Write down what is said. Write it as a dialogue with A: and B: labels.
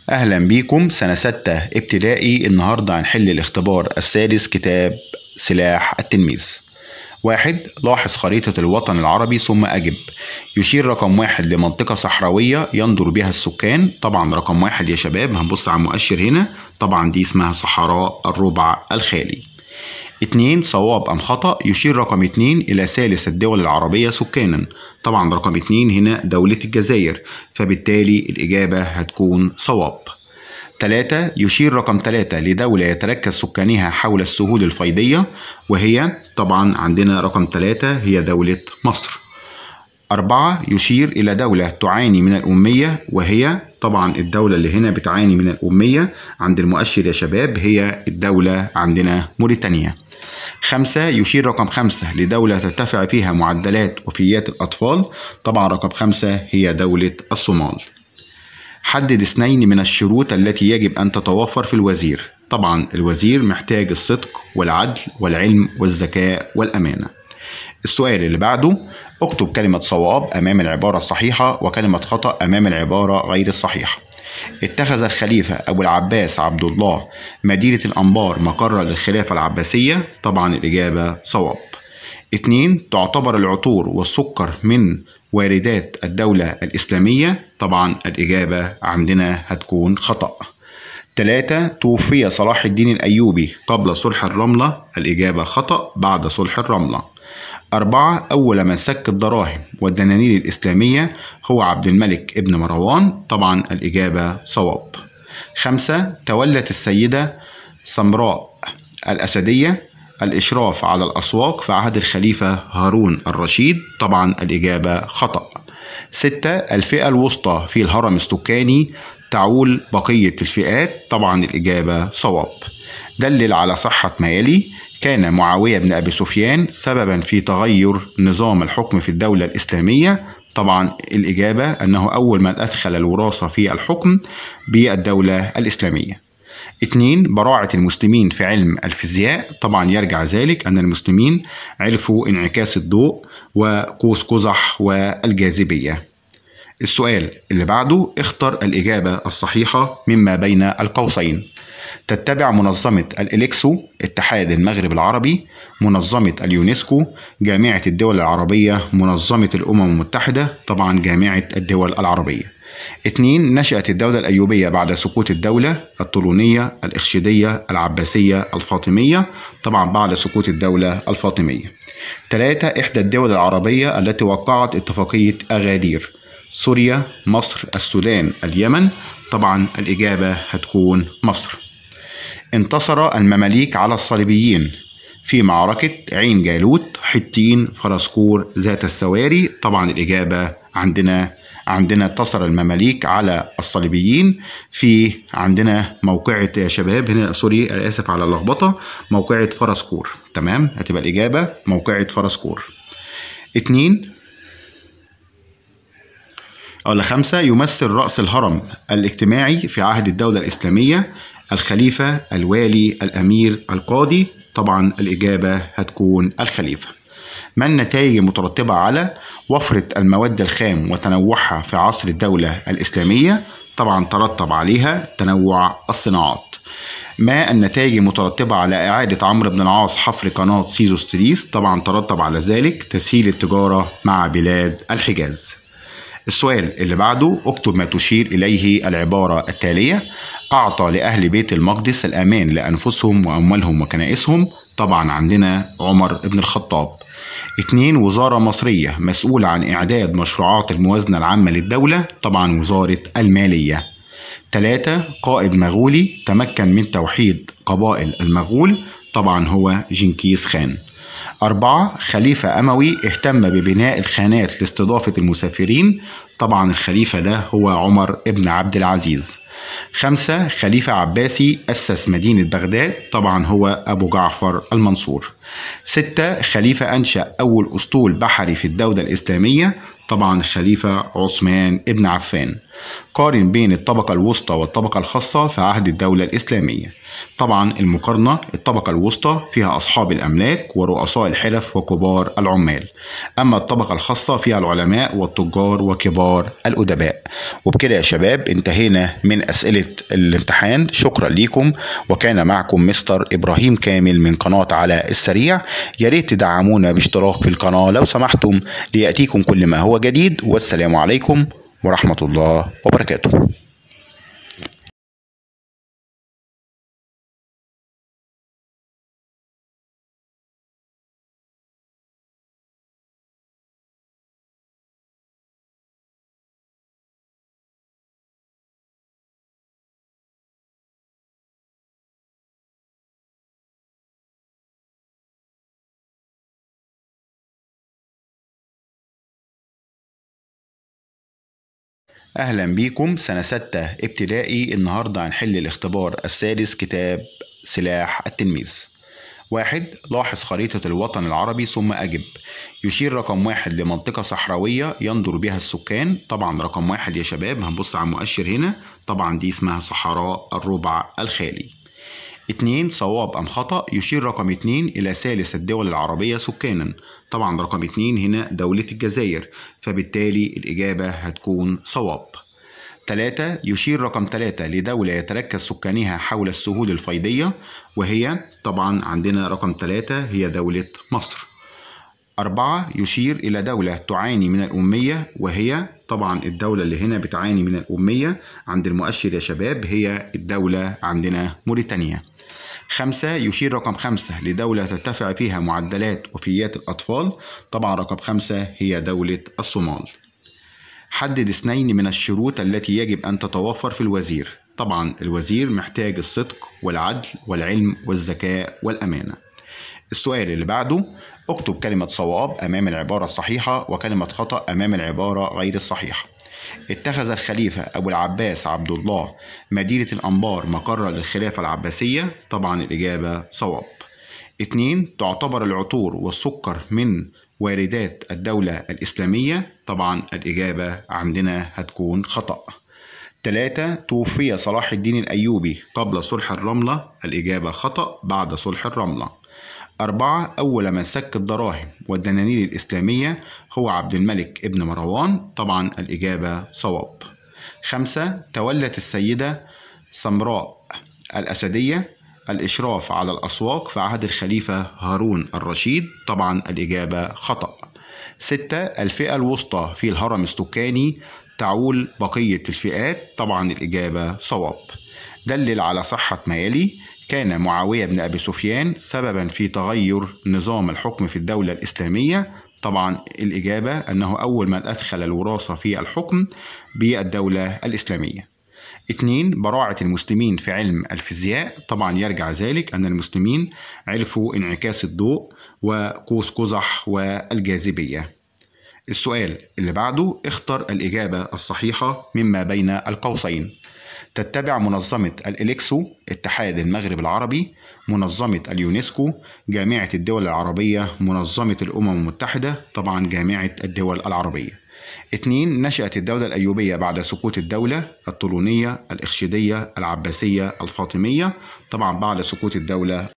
A: أهلا بيكم سنة ستة ابتدائي النهاردة هنحل الاختبار السادس كتاب سلاح التلميذ واحد لاحظ خريطة الوطن العربي ثم أجب يشير رقم واحد لمنطقة صحراوية يندر بها السكان طبعا رقم واحد يا شباب هنبص على المؤشر هنا طبعا دي اسمها صحراء الربع الخالي اتنين صواب أم خطأ يشير رقم اتنين إلى ثالث الدول العربية سكانا طبعا رقم اتنين هنا دولة الجزائر فبالتالي الإجابة هتكون صواب تلاتة يشير رقم تلاتة لدولة يتركز سكانها حول السهول الفيضية وهي طبعا عندنا رقم تلاتة هي دولة مصر أربعة يشير إلى دولة تعاني من الأمية وهي طبعا الدولة اللي هنا بتعاني من الأمية عند المؤشر يا شباب هي الدولة عندنا موريتانيا خمسة يشير رقم خمسة لدولة ترتفع فيها معدلات وفيات الأطفال طبعا رقم خمسة هي دولة الصومال حدد اثنين من الشروط التي يجب أن تتوفر في الوزير طبعا الوزير محتاج الصدق والعدل والعلم والذكاء والأمانة السؤال اللي بعده اكتب كلمة صواب أمام العبارة الصحيحة وكلمة خطأ أمام العبارة غير الصحيحة اتخذ الخليفة أبو العباس عبد الله مدينة الأنبار مقرا للخلافة العباسية طبعا الإجابة صواب اتنين تعتبر العطور والسكر من واردات الدولة الإسلامية طبعا الإجابة عندنا هتكون خطأ تلاتة توفي صلاح الدين الأيوبي قبل صلح الرملة الإجابة خطأ بعد صلح الرملة أربعة أول من سك الدراهم والدنانير الإسلامية هو عبد الملك ابن مروان طبعا الإجابة صواب خمسة تولت السيدة سمراء الأسدية الإشراف على الأسواق في عهد الخليفة هارون الرشيد طبعا الإجابة خطأ ستة الفئة الوسطى في الهرم السكاني تعول بقية الفئات طبعا الإجابة صواب دلل على صحة ما يلي كان معاوية بن أبي سفيان سببا في تغير نظام الحكم في الدولة الإسلامية طبعا الإجابة أنه أول من أدخل الوراثة في الحكم بالدولة الإسلامية اتنين براعة المسلمين في علم الفيزياء طبعا يرجع ذلك أن المسلمين عرفوا انعكاس الضوء وقوس قزح والجاذبية السؤال اللي بعده اختر الإجابة الصحيحة مما بين القوسين تتبع منظمة الإليكسو اتحاد المغرب العربي منظمة اليونسكو جامعة الدول العربية منظمة الأمم المتحدة طبعا جامعة الدول العربية اتنين نشأت الدولة الأيوبية بعد سقوط الدولة الطولونية الإخشيدية العباسية الفاطمية طبعا بعد سقوط الدولة الفاطمية تلاتة إحدى الدول العربية التي وقعت اتفاقية أغادير سوريا مصر السودان اليمن طبعا الإجابة هتكون مصر انتصر المماليك على الصليبيين في معركة عين جالوت حطين فرسكور ذات السواري طبعا الإجابة عندنا عندنا انتصر المماليك على الصليبيين في عندنا موقعة يا شباب هنا سوري أنا آسف على اللخبطة موقعة فرسكور تمام هتبقى الإجابة موقعة فرسكور اتنين ولا خمسة يمثل رأس الهرم الاجتماعي في عهد الدولة الإسلامية الخليفة الوالي الأمير القاضي طبعا الإجابة هتكون الخليفة ما النتائج المترتبة على وفرة المواد الخام وتنوعها في عصر الدولة الإسلامية طبعا ترتب عليها تنوع الصناعات ما النتائج المترتبة على إعادة عمرو بن العاص حفر قناة سيزو ستريس طبعا ترتب على ذلك تسهيل التجارة مع بلاد الحجاز السؤال اللي بعده اكتب ما تشير إليه العبارة التالية أعطى لأهل بيت المقدس الأمان لأنفسهم وأموالهم وكنائسهم طبعا عندنا عمر بن الخطاب اتنين وزارة مصرية مسؤولة عن إعداد مشروعات الموازنة العامة للدولة طبعا وزارة المالية تلاتة قائد مغولي تمكن من توحيد قبائل المغول طبعا هو جنكيز خان أربعة خليفة أموي اهتم ببناء الخانات لاستضافة المسافرين طبعا الخليفة ده هو عمر ابن عبد العزيز خمسة خليفة عباسي أسس مدينة بغداد طبعا هو أبو جعفر المنصور ستة خليفة أنشأ أول أسطول بحري في الدولة الإسلامية طبعا خليفة عثمان ابن عفان قارن بين الطبقة الوسطى والطبقة الخاصة في عهد الدولة الإسلامية طبعا المقارنة الطبقة الوسطى فيها أصحاب الأملاك ورؤساء الحرف وكبار العمال أما الطبقة الخاصة فيها العلماء والتجار وكبار الأدباء وبكده يا شباب انتهينا من أسئلة الامتحان شكرا ليكم وكان معكم مستر إبراهيم كامل من قناة على السريع يا ريت تدعمونا باشتراك في القناة لو سمحتم ليأتيكم كل ما هو جديد والسلام عليكم ورحمة الله وبركاته أهلا بيكم سنة ستة ابتدائي النهاردة هنحل الاختبار السادس كتاب سلاح التلميذ واحد لاحظ خريطة الوطن العربي ثم أجب يشير رقم واحد لمنطقة صحراوية يندر بها السكان طبعا رقم واحد يا شباب هنبص على المؤشر هنا طبعا دي اسمها صحراء الربع الخالي اتنين صواب أم خطأ يشير رقم اتنين إلى ثالث الدول العربية سكانا طبعا رقم اتنين هنا دولة الجزائر فبالتالي الإجابة هتكون صواب تلاتة يشير رقم تلاتة لدولة يتركز سكانها حول السهول الفيضية وهي طبعا عندنا رقم تلاتة هي دولة مصر أربعة يشير إلى دولة تعاني من الأمية وهي طبعا الدولة اللي هنا بتعاني من الأمية عند المؤشر يا شباب هي الدولة عندنا موريتانيا خمسة يشير رقم خمسة لدولة ترتفع فيها معدلات وفيات الأطفال طبعا رقم خمسة هي دولة الصومال حدد اثنين من الشروط التي يجب أن تتوفر في الوزير طبعا الوزير محتاج الصدق والعدل والعلم والذكاء والأمانة السؤال اللي بعده اكتب كلمة صواب أمام العبارة الصحيحة وكلمة خطأ أمام العبارة غير الصحيحة اتخذ الخليفة أبو العباس عبد الله مدينة الأنبار مقرا للخلافة العباسية طبعا الإجابة صواب اتنين تعتبر العطور والسكر من واردات الدولة الإسلامية طبعا الإجابة عندنا هتكون خطأ تلاتة توفي صلاح الدين الأيوبي قبل صلح الرملة الإجابة خطأ بعد صلح الرملة أربعة أول من سك الدراهم والدنانير الإسلامية هو عبد الملك ابن مروان طبعا الإجابة صواب خمسة تولت السيدة سمراء الأسدية الإشراف على الأسواق في عهد الخليفة هارون الرشيد طبعا الإجابة خطأ ستة الفئة الوسطى في الهرم السكاني تعول بقية الفئات طبعا الإجابة صواب دلل على صحة ما يلي كان معاوية بن أبي سفيان سببا في تغير نظام الحكم في الدولة الإسلامية طبعا الإجابة أنه أول من أدخل الوراثة في الحكم بالدولة الإسلامية اتنين براعة المسلمين في علم الفيزياء طبعا يرجع ذلك أن المسلمين عرفوا انعكاس الضوء وقوس قزح والجاذبية السؤال اللي بعده اختر الإجابة الصحيحة مما بين القوسين تتبع منظمة الإليكسو اتحاد المغرب العربي منظمة اليونسكو جامعة الدول العربية منظمة الأمم المتحدة طبعا جامعة الدول العربية اتنين نشأت الدولة الأيوبية بعد سقوط الدولة الطولونية الإخشيدية العباسية الفاطمية طبعا بعد سقوط الدولة